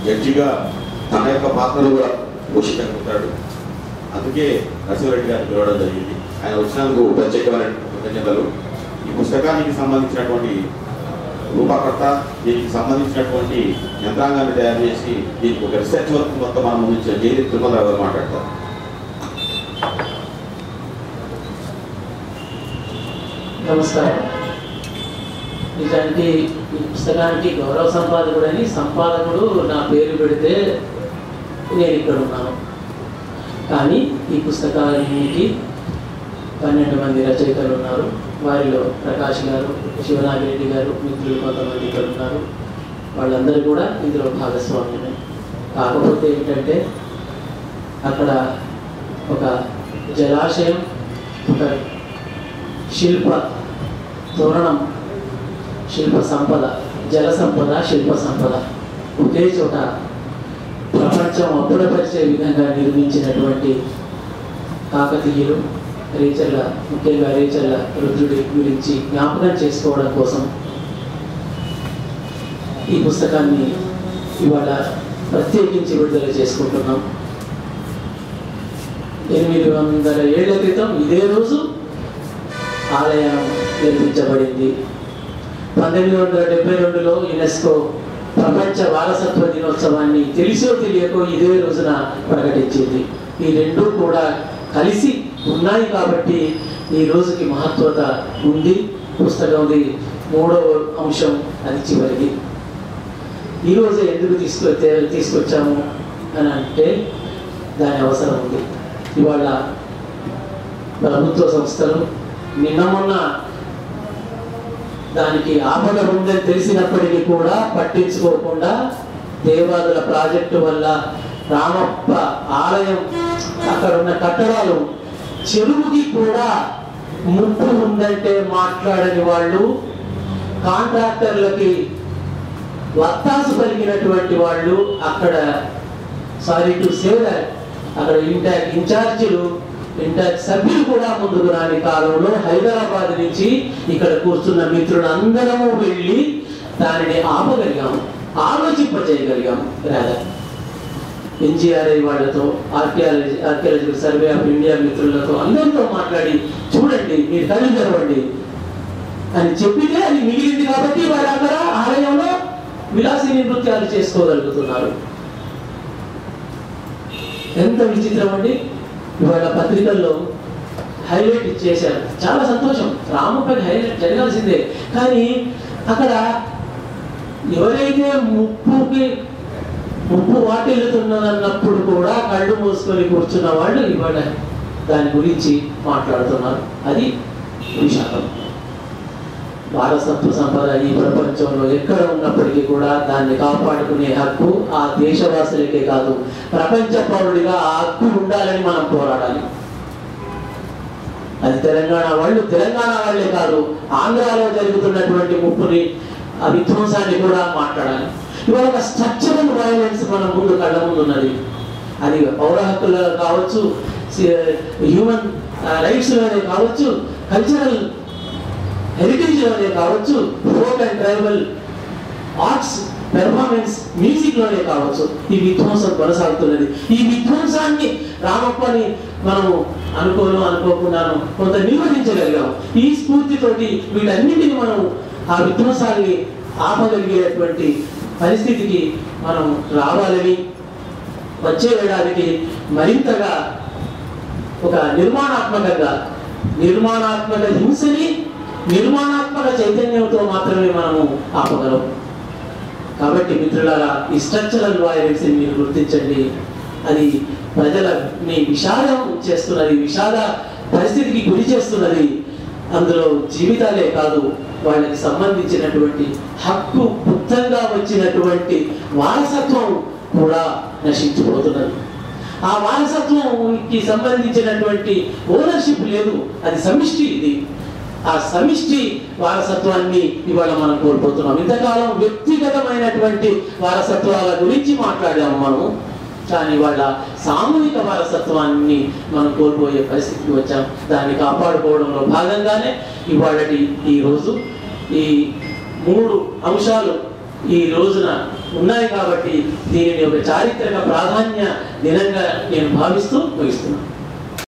జడ్జిగా తన యొక్క పాత్రను కూడా పోషించగలుగుతాడు అందుకే నరసింహారెడ్డి గారిని పిలవడం జరిగింది ఆయన వచ్చినందుకు ప్రత్యేకమైన కృతజ్ఞతలు ఈ పుస్తకానికి సంబంధించినటువంటి రూపకర్త దీనికి సంబంధించినటువంటి యంత్రాంగాన్ని తయారు చేసి దీనికి ఒక రీసెర్చ్ వర్క్ మొత్తం మనం ముందుంచిన జేది తిరుమలరావు గారు మాట్లాడతారు నమస్కారం నిజానికి ఈ పుస్తకానికి గౌరవ సంపాదకుడు అని సంపాదకుడు నా పేరు పెడితే నేను ఇక్కడ ఉన్నాను కానీ ఈ పుస్తకానికి పన్నెండు మంది రచయితలు ఉన్నారు వారిలో ప్రకాష్ గారు శివనాగిరెడ్డి గారు మిత్రులు కొంతమంది ఇక్కడ ఉన్నారు వాళ్ళందరూ కూడా ఇందులో భాగస్వామ్యమే కాకపోతే ఏంటంటే అక్కడ ఒక జలాశయం ఒక శిల్ప తోరణం శిల్ప సంపద జల సంపద శిల్ప సంపద ఒకే చోట ప్రపంచం అప్పుడపరిచే విధంగా నిర్మించినటువంటి కాకతీయులు రేచర్ల ముఖ్యంగా రేచర్ల రుద్రుడి గురించి జ్ఞాపకం చేసుకోవడం కోసం ఈ పుస్తకాన్ని ఇవాళ ప్రత్యేకించి విడుదల చేసుకుంటున్నాం ఎనిమిది వందల ఏళ్ల క్రితం ఇదే రోజు ఆలయం నిర్మించబడింది పంతొమ్మిది వందల డెబ్బై రెండులో యునెస్కో ప్రపంచ వారసత్వ దినోత్సవాన్ని తెలిసో తెలియకో ఇదే రోజున ప్రకటించింది ఈ రెండూ కూడా కలిసి ఉన్నాయి కాబట్టి ఈ రోజుకి మహత్వత ఉంది పుస్తకంది మూడవ అంశం అది చివరిది ఈరోజు ఎందుకు తీసుకొ తీసుకొచ్చాము అని అంటే దాని అవసరం ఉంది ఇవాళ ప్రభుత్వ సంస్థలు నిన్న మొన్న దానికి ఆపద ఉందని తెలిసినప్పటికీ కూడా పట్టించుకోకుండా దేవాదుల ప్రాజెక్టు వల్ల రామప్ప ఆలయం అక్కడ ఉన్న కట్టడాలు చెరువుకి కూడా ముప్పు ఉందంటే మాట్లాడని వాళ్ళు కాంట్రాక్టర్లకి వత్తాసు పలికినటువంటి వాళ్ళు అక్కడ సారీ టు సేవ్ దట్ అక్కడ ఇంటాక్ ఇన్ఛార్జీలు ఇంటాక్ సభ్యులు కూడా ముందుకు రాని కాలంలో హైదరాబాద్ నుంచి ఇక్కడ కూర్చున్న మిత్రులు అందరము వెళ్ళి దానిని ఆపగలిగాము ఆలోచింపజేయగలిగాము రాదా ఎన్జిఆర్ఐ వాళ్ళతో archaeology archaeological survey of India మిత్రులతో అందరితో మాట్లాడి చూడండి మీరు కళ్ళు తెరవండి అని చెప్పితే అది మిగిలింది కాబట్టి వాళ్ళందరూ ఆలయంలో విలాసిని నృత్యాలు చేసుకోగలుగుతున్నారు ఎంత విచిత్రం అండి ఇవాళ పత్రికల్లో హైలైట్ చేశారు చాలా సంతోషం రామపై హైలైట్ జరగాల్సిందే కానీ అక్కడ ఎవరైతే ముప్పుకి ముప్పు వాటిల్లుతున్నదన్నప్పుడు కూడా కళ్ళు మూసుకొని కూర్చున్న వాళ్ళు ఇవాళ దాని గురించి మాట్లాడుతున్నారు అది విషాదం వారసత్వ సంపద ఈ ప్రపంచంలో ఎక్కడ ఉన్నప్పటికీ కూడా దాన్ని కాపాడుకునే హక్కు ఆ దేశవాసులకే కాదు ప్రపంచ పౌరుడిగా ఆ హక్కు ఉండాలని మనం పోరాడాలి అది తెలంగాణ వాళ్ళు తెలంగాణ వాళ్ళే కాదు ఆంధ్రాలో జరుగుతున్నటువంటి ముప్పుని ఆ విధ్వంసాన్ని కూడా మాట్లాడాలి ఇవాళ ఒక స్ట్రక్చరల్ వైలెన్స్ మన ముందు కళ్ళ ముందు ఉన్నది అది పౌర హక్కులు కావచ్చు హ్యూమన్ రైట్స్లోనే కావచ్చు కల్చరల్ హెరిటేజ్లోనే కావచ్చు folk and tribal arts performance music లోనే కావచ్చు ఈ విధ్వంసం కొనసాగుతున్నది ఈ విధ్వంసాన్ని రామప్పని మనము అనుకోను అనుకోకుండాను కొంత నిర్వహించగలిగాం ఈ స్ఫూర్తితోటి వీటన్నిటిని మనం ఆ విధ్వంసాన్ని ఆపగలిగేటువంటి పరిస్థితికి మనం రావాలని వచ్చే ఏడాదికి మరింతగా ఒక నిర్మాణాత్మకంగా నిర్మాణాత్మక హింసని నిర్మాణాత్మక చైతన్యంతో మాత్రమే మనము ఆపగలం కాబట్టి మిత్రులారా ఈ స్ట్రక్చరల్ వైలెన్స్ మీరు గుర్తించండి అది ప్రజలని విషాదం చేస్తున్నది విషాద పరిస్థితికి గురి చేస్తున్నది అందులో జీవితాలే కాదు వాళ్ళకి సంబంధించినటువంటి హక్కు బుద్ధంగా వచ్చినటువంటి వారసత్వం కూడా నశించిపోతున్నది ఆ వారసత్వంకి సంబంధించినటువంటి ఓనర్షిప్ లేదు అది సమిష్టి ఇది ఆ సమిష్టి వారసత్వాన్ని ఇవాళ మనం కోల్పోతున్నాం ఇంతకాలం వ్యక్తిగతమైనటువంటి వారసత్వాల గురించి మాట్లాడాము మనం కానీ వాళ్ళ సామూహిక వారసత్వాన్ని మనం కోల్పోయే పరిస్థితికి వచ్చాం దాన్ని కాపాడుకోవడంలో భాగంగానే ఇవాళటి ఈ రోజు ఈ మూడు అంశాలు ఈ రోజున ఉన్నాయి కాబట్టి దీనిని ఒక చారిత్రక ప్రాధాన్య దినంగా నేను భావిస్తూ ముగిస్తున్నాను